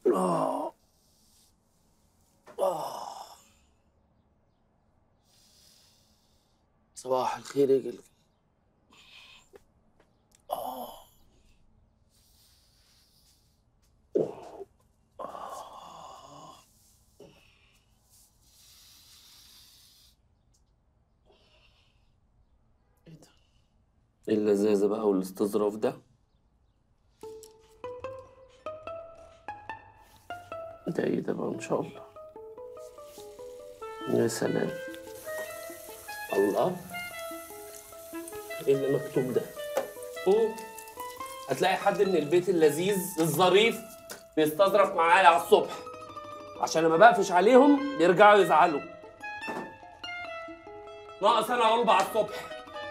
آه. آه. صباح الخير يا جلجل آه. آه. ايه ده؟ ايه اللذاذة بقى والاستظراف ده؟ ده ايه ده بقى ان شاء الله يا سلام الله ايه اللي مكتوب ده مم. هتلاقي حد من البيت اللذيذ الظريف بيستظرف معايا على الصبح عشان لما بقفش عليهم بيرجعوا يزعلوا ناقص انا غلبة على الصبح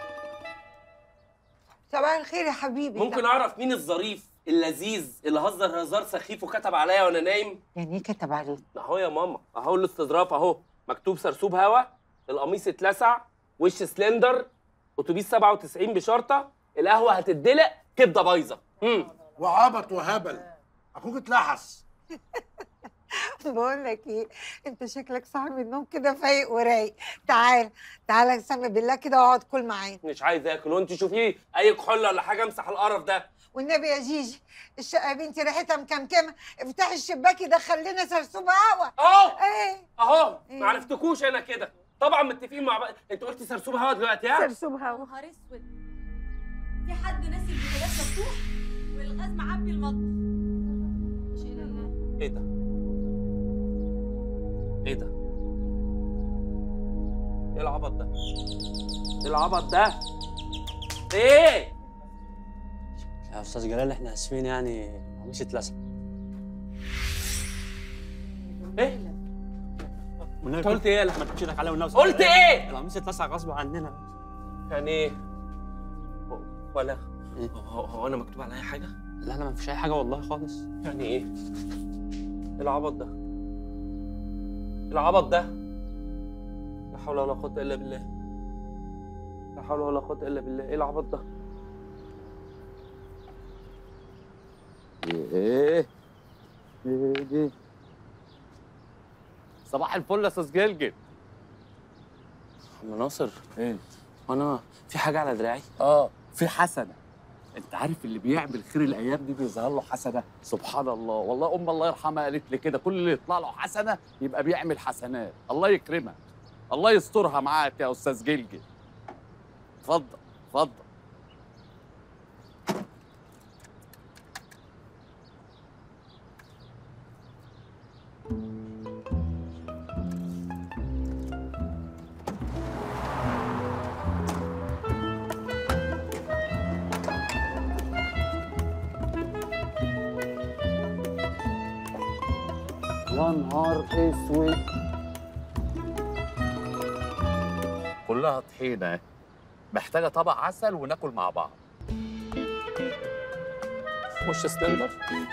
صباح الخير يا حبيبي ممكن اعرف مين الظريف اللذيذ اللي هزر هزار سخيف وكتب عليا وانا نايم يعني ايه كتب عليك اهو يا ماما اهو الاستظراف اهو مكتوب سرسوب هوا القميص اتلسع وش سلندر اتوبيس 97 بشرطه القهوه هتدلق كبده بايظه امم وعبط وهبل اخوك اتلحس بقول لك ايه انت شكلك صاحي من النوم كده فايق ورايق تعال تعال يا سامي بالله كده واقعد كل معايا مش عايز اكل وانت شوفي اي كحول ولا حاجه امسح القرف ده والنبي يا جيجي الشقه يا بنتي ريحتها مكمكمه افتحي الشباك يدخل لنا سرسوب هوا اهو ايه اهو إيه؟ ما عرفتكوش انا كده طبعا متفقين مع بعض انت قلتي سرسوب هوا دلوقتي ها سرسوب يا هوا نهار اسود في حد ناسي البوتاجاز مفتوح والغاز معبي المطبخ مش اله الا الله ايه ده ايه ده ايه العبط ده ايه العبط ده ايه يا استاذ جلال احنا اسفين يعني قميص اتلسع ايه والنبي انت قلت ايه يالا ما تمشي ايدك عليا والنبي قلت ايه القميص اتلسع غصب عننا يعني ايه هو- ولا إيه؟ هو, هو انا مكتوب عليا حاجه لا لا ما فيش اي حاجه والله خالص يعني ايه ايه العبط ده إيه العبط ده لا حول ولا قوه الا بالله لا حول ولا قوه الا بالله ايه العبط ده ايه ايه دي صباح الفل يا استاذ جلجل عم ناصر ايه وانا في حاجه على دراعي اه في حسنه انت عارف اللي بيعمل خير الايام دي بيظهر له حسنه سبحان الله والله ام الله يرحمها قالت لي كده كل اللي يطلع له حسنه يبقى بيعمل حسنات الله يكرمك الله يسترها معاك يا استاذ جلجل اتفضل اتفضل يا نهار اسود كلها طحينه محتاجه طبق عسل وناكل مع بعض وش سلندر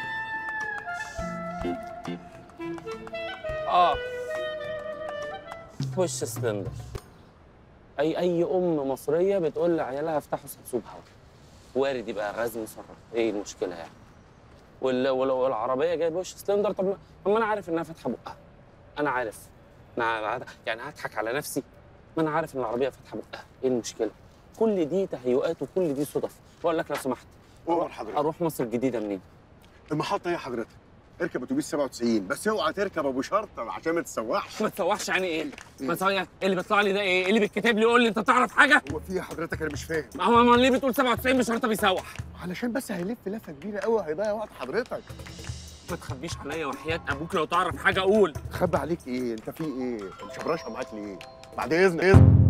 اه وش سلندر اي اي ام مصريه بتقول لعيالها افتحوا سرسوب هوا وارد يبقى غاز مسرب ايه المشكله يعني وال- وال- والعربيه جايبه وش سلندر طب ما طب ما انا عارف انها فاتحه بقها انا عارف انا يعني هضحك على نفسي ما انا عارف ان العربيه فاتحه بقها ايه المشكله كل دي تهيؤات وكل دي صدف بقول لك لو سمحت امر حضرتك اروح مصر الجديده منين المحطه هي حضرتك اركب اتوبيس 97 بس اوعى تركب ابو شرطه عشان ما تسوحش ما تسوحش يعني ايه؟ ما تسوحش ايه اللي بيطلع لي ده ايه؟ إيه اللي بيتكتب لي يقول لي انت تعرف حاجه؟ هو في إيه حضرتك انا مش فاهم ما هو ما ليه بتقول 97 بشرطه بيسوح؟ علشان بس هيلف لفه كبيره قوي هيضيع وقت حضرتك ما تخبيش عليا وحياه ابوك لو تعرف حاجه قول خبي عليك ايه انت في ايه مش براشة معاك ليه بعد اذنك اذن